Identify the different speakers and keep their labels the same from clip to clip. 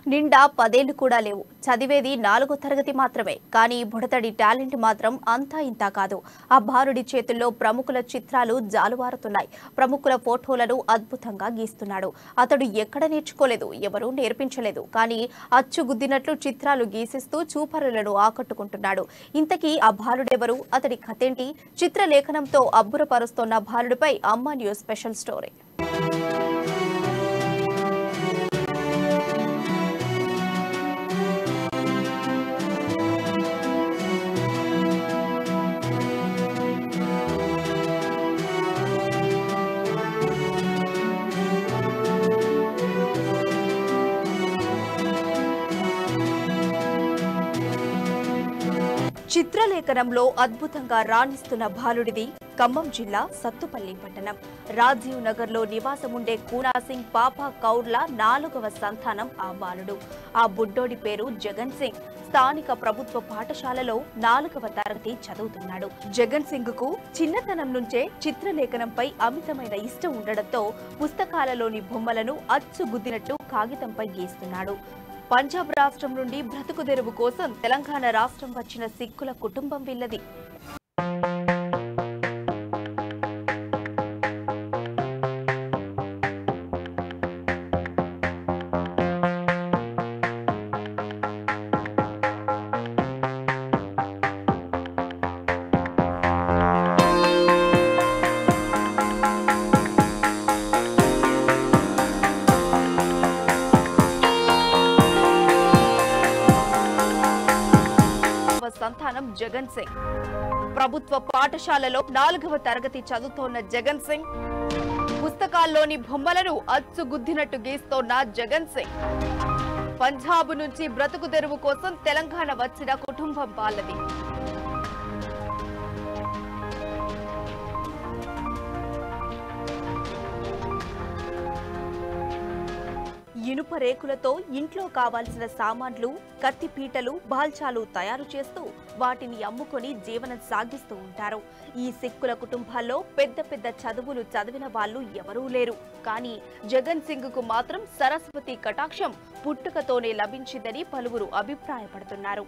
Speaker 1: నిండా పదేళ్లు కూడా లేవు చదివేది నాలుగో తరగతి మాత్రమే కానీ బుడతడి టాలెంట్ మాత్రం అంతా ఇంతా కాదు ఆ బాలుడి చేతుల్లో ప్రముఖుల చిత్రాలు జాలువారుతున్నాయి ప్రముఖుల ఫోటోలను అద్భుతంగా గీస్తున్నాడు అతడు ఎక్కడ నేర్చుకోలేదు ఎవరూ నేర్పించలేదు కానీ అచ్చుగుద్దినట్లు చిత్రాలు గీసిస్తూ చూపరులను ఆకట్టుకుంటున్నాడు ఇంతకీ ఆ బాలుడెవరు అతడి కథేంటి చిత్రలేఖనంతో అబ్బురపరుస్తోన్న బాలుడిపై అమ్మ న్యూస్ స్పెషల్ స్టోరీ చిత్రలేఖనంలో అద్భుతంగా రాణిస్తున్న బాలుడిది ఖమ్మం జిల్లా సత్తుపల్లి పట్టణం రాజీవ్ నగర్ లో నివాసముండే కూనా సింగ్ పాపా కౌర్ల నాలుగవ సంతానం ఆ బాలుడు ఆ బుడ్డోడి పేరు జగన్ సింగ్ స్థానిక ప్రభుత్వ పాఠశాలలో నాలుగవ తరగతి చదువుతున్నాడు జగన్ సింగ్ కు చిన్నతనం నుంచే చిత్రలేఖనంపై అమితమైన ఇష్టం ఉండడంతో పుస్తకాలలోని బొమ్మలను అచ్చుగుద్దినట్టు కాగితంపై గీస్తున్నాడు పంజాబ్ రాష్ట్రం నుండి బ్రతుకు తెరువు కోసం తెలంగాణ రాష్ట్రం వచ్చిన సిక్కుల కుటుంబం వీళ్ళది నాలుగవ సంతానం జగన్ సింగ్ ప్రభుత్వ పాఠశాలలో నాలుగవ తరగతి చదువుతోన్న జగన్ సింగ్ పుస్తకాల్లోని బొమ్మలను అచ్చుగుద్దినట్టు గీస్తోన్న జగన్ సింగ్ పంజాబ్ నుంచి బ్రతుకు తెరువు కోసం తెలంగాణ వచ్చిన కుటుంబం వాళ్ళది ఇనుప రేకులతో ఇంట్లో కావాల్సిన సామాన్లు కత్తిపీటలు బాల్చాలు తయారు చేస్తూ వాటిని అమ్ముకొని జీవనం సాగిస్తూ ఉంటారు ఈ సిక్కుల కుటుంబాల్లో పెద్ద పెద్ద చదువులు చదివిన వాళ్ళు ఎవరూ లేరు కానీ జగన్ సింగ్ కు మాత్రం సరస్వతి కటాక్షం పుట్టుకతోనే లభించిందని పలువురు అభిప్రాయపడుతున్నారు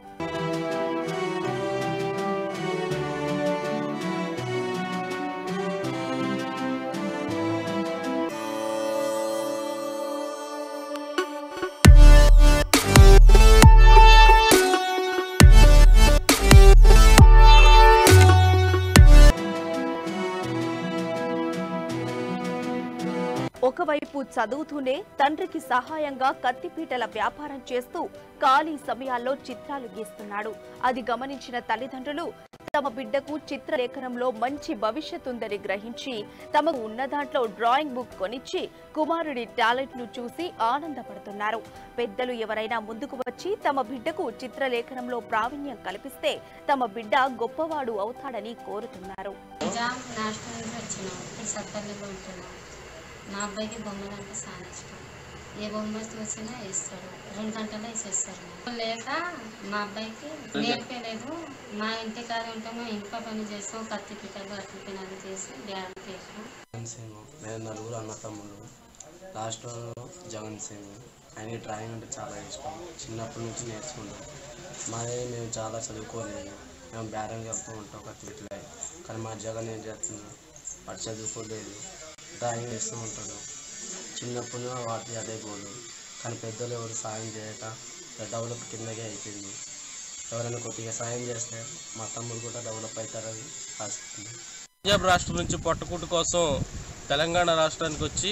Speaker 1: ఒకవైపు చదువుతూనే తండ్రికి సహాయంగా కత్తిపీటల వ్యాపారం చేస్తూ ఖాళీ సమయాల్లో చిత్రాలు గీస్తున్నాడు అది గమనించిన తల్లిదండ్రులు తమ బిడ్డకు చిత్రలేఖనంలో మంచి భవిష్యత్ ఉందని గ్రహించి తమకు ఉన్న దాంట్లో డ్రాయింగ్ బుక్ కొనిచ్చి కుమారుడి టాలెంట్ ను చూసి ఆనందపడుతున్నారు పెద్దలు ఎవరైనా ముందుకు వచ్చి తమ బిడ్డకు చిత్రలేఖనంలో ప్రావీణ్యం కల్పిస్తే తమ బిడ్డ గొప్పవాడు అవుతాడని కోరుతున్నారు
Speaker 2: నిజాం నేషనల్ నుంచి వచ్చినాం ఇప్పుడు సత్తల్లిలో ఉంటున్నాం మా అబ్బాయికి బొమ్మలు అంటే చాలా ఇష్టం ఏ బొమ్మ చూసినా వేస్తాడు రెండు గంటల్లో వేసేస్తారు నాకు. లేక మా అబ్బాయికి నేర్పలేదు మా ఇంటి కాడ ఉంటాము ఇంట్లో పని చేస్తాం కత్తి పిట్టలు అట్టి పిన్నలు చేసి బ్యాగ్ చేసాం
Speaker 3: జగన్ సింగ్ మేము నలుగురు అన్న తమ్ముళ్ళు లాస్ట్ జగన్ సింగ్ ఆయన డ్రాయింగ్ అంటే చాలా ఇష్టం చిన్నప్పటి నుంచి నేర్చుకున్నాం మాదే మేము చాలా చదువుకోలేదు మేము బేరంగా వెళ్తూ ఉంటాం ఒక ఇట్లే కానీ మా జగన్ ఏం చేస్తున్నాడు వాడు చదువుకోలేదు డ్రాయింగ్ వేస్తూ ఉంటాడు చిన్నప్పుడు వాటి అదే గోలు కానీ పెద్దలు ఎవరు సాయం చేయక డెవలప్ కిందకే అయిపోయింది ఎవరైనా కొద్దిగా సాయం చేస్తే మా తమ్ముడు కూడా డెవలప్ అవుతారని ఆశిస్తుంది
Speaker 4: పంజాబ్ రాష్ట్రం నుంచి పొట్టకూటు కోసం తెలంగాణ రాష్ట్రానికి వచ్చి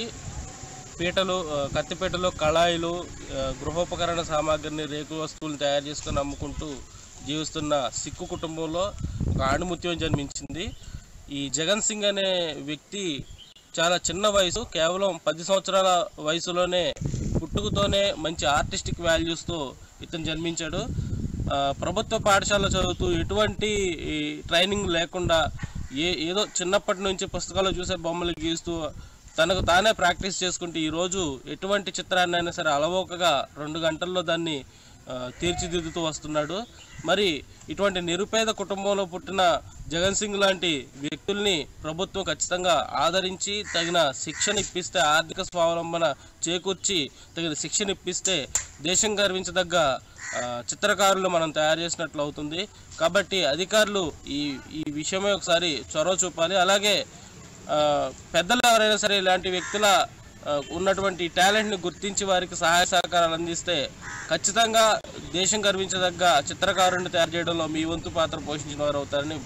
Speaker 4: పీటలు ఆ, కత్తిపీటలు కళాయిలు ఆ, గృహోపకరణ సామాగ్రిని రేకు వస్తువులు తయారు చేసుకొని అమ్ముకుంటూ జీవిస్తున్న సిక్కు కుటుంబంలో ఒక ఆణిముత్యం జన్మించింది ఈ జగన్ సింగ్ అనే వ్యక్తి చాలా చిన్న వయసు కేవలం పది సంవత్సరాల వయసులోనే పుట్టుకతోనే మంచి ఆర్టిస్టిక్ వాల్యూస్తో ఇతను జన్మించాడు ఆ, ప్రభుత్వ పాఠశాల చదువుతూ ఎటువంటి ఈ, ట్రైనింగ్ లేకుండా ఏ ఏదో చిన్నప్పటి నుంచి పుస్తకాలు చూసే బొమ్మలు గీస్తూ తనకు తానే ప్రాక్టీస్ చేసుకుంటూ ఈరోజు ఎటువంటి చిత్రాన్ని అయినా సరే అలవోకగా రెండు గంటల్లో దాన్ని ఆ, తీర్చిదిద్దుతూ వస్తున్నాడు మరి ఇటువంటి నిరుపేద కుటుంబంలో పుట్టిన జగన్ సింగ్ లాంటి వ్యక్తుల్ని ప్రభుత్వం ఖచ్చితంగా ఆదరించి తగిన శిక్షణ ఇప్పిస్తే ఆర్థిక స్వావలంబన చేకూర్చి తగిన శిక్షణ ఇప్పిస్తే దేశం గర్వించదగ్గ ఆ, చిత్రకారులు మనం తయారు చేసినట్లు అవుతుంది కాబట్టి అధికారులు ఈ ఈ విషయమే ఒకసారి చొరవ చూపాలి అలాగే ఆ, పెద్దలు ఎవరైనా సరే ఇలాంటి వ్యక్తుల ఆ, ఉన్నటువంటి టాలెంట్ని గుర్తించి వారికి సహాయ సహకారాలు అందిస్తే ఖచ్చితంగా దేశం గర్వించదగ్గ చిత్రకారుని తయారు చేయడంలో మీ వంతు పాత్ర పోషించిన వారు అవుతారని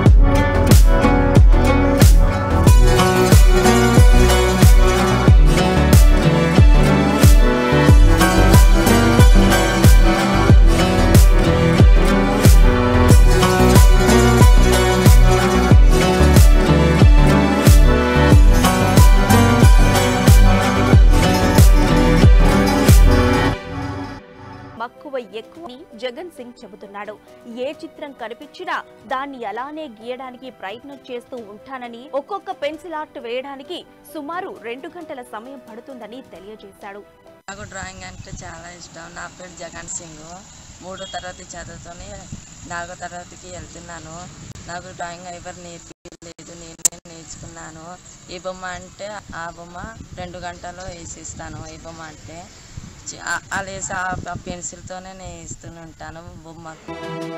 Speaker 1: మక్కువ ఎక్కువని జగన్ సింగ్ చెబుతున్నాడు ఏ చిత్రం కనిపించినా దాన్ని అలానే గీయడానికి ప్రయత్నం చేస్తూ ఉంటానని ఒక్కొక్క పెన్సిల్ ఆర్ట్ వేయడానికి సుమారు రెండు గంటల సమయం పడుతుందని తెలియజేశాడు
Speaker 5: నాకు డ్రాయింగ్ అంటే చాలా ఇష్టం నా పేరు జగన్ సింగ్ మూడో తరగతి చదువుతూనే నాలుగో తరగతికి వెళ్తున్నాను నాకు డ్రాయింగ్ ఎవరు నేర్పించలేదు నేనే నేర్చుకున్నాను ఈ బొమ్మ అంటే ఆ బొమ్మ రెండు గంటల్లో వేసిస్తాను ఈ బొమ్మ అంటే చి- ఆ- అలా వేసి ఆ పెన్సిల్తోనే నేను వేస్తూనే ఉంటాను బొమ్మకు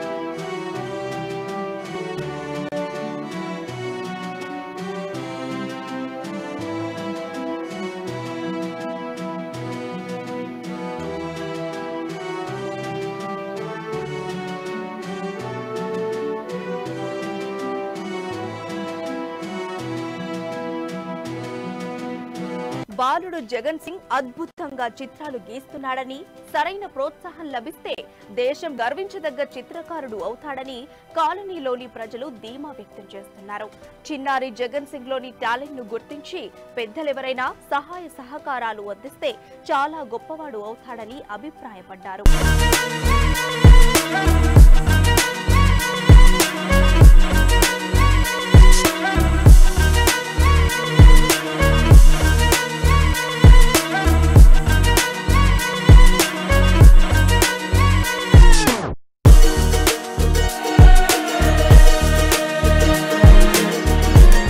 Speaker 1: బాలుడు జగన్ సింగ్ అద్భుతంగా చిత్రాలు గీస్తున్నాడని సరైన ప్రోత్సాహం లభిస్తే దేశం గర్వించదగ్గ చిత్రకారుడు అవుతాడని కాలనీలోని ప్రజలు ధీమా వ్యక్తం చేస్తున్నారు చిన్నారి జగన్ సింగ్ లోని టాలెంట్ ను గుర్తించి పెద్దలెవరైనా సహాయ సహకారాలు అందిస్తే చాలా గొప్పవాడు అవుతాడని అభిప్రాయపడ్డారు